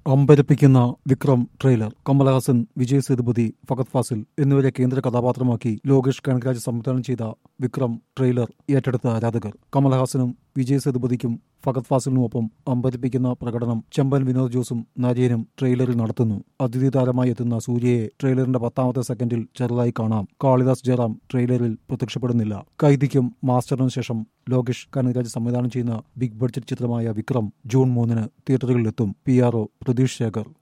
അമ്പരപ്പിക്കുന്ന വിക്രം ട്രെയിലർ കമലഹാസൻ വിജയ് സേതുപതി ഫഗത് ഫാസിൽ എന്നിവരെ കേന്ദ്ര കഥാപാത്രമാക്കി ലോകേഷ് കനകരാജ് സംവിധാനം ചെയ്ത വിക്രം ട്രെയിലർ ഏറ്റെടുത്ത ആരാധകർ കമലഹാസനും വിജയ് സേതുപതിക്കും ഫഗത് ഫാസിലിനുമൊപ്പം അമ്പരപ്പിക്കുന്ന പ്രകടനം ചെമ്പൻ വിനോദ് ജോസും നരേനും ട്രെയിലറിൽ നടത്തുന്നു അതിഥി താരമായി എത്തുന്ന സൂര്യയെ ട്രെയിലറിന്റെ പത്താമത്തെ സെക്കൻഡിൽ ചെറുതായി കാണാം കാളിദാസ് ജയറാം ട്രെയിലറിൽ പ്രത്യക്ഷപ്പെടുന്നില്ല കൈദിക്കും മാസ്റ്ററിനും ശേഷം ലോകേഷ് കനകരാജ് സംവിധാനം ചെയ്യുന്ന ബിഗ് ബഡ്ജറ്റ് ചിത്രമായ വിക്രം ജൂൺ മൂന്നിന് തിയേറ്ററുകളിലെത്തും P R O Prateesh Shekhar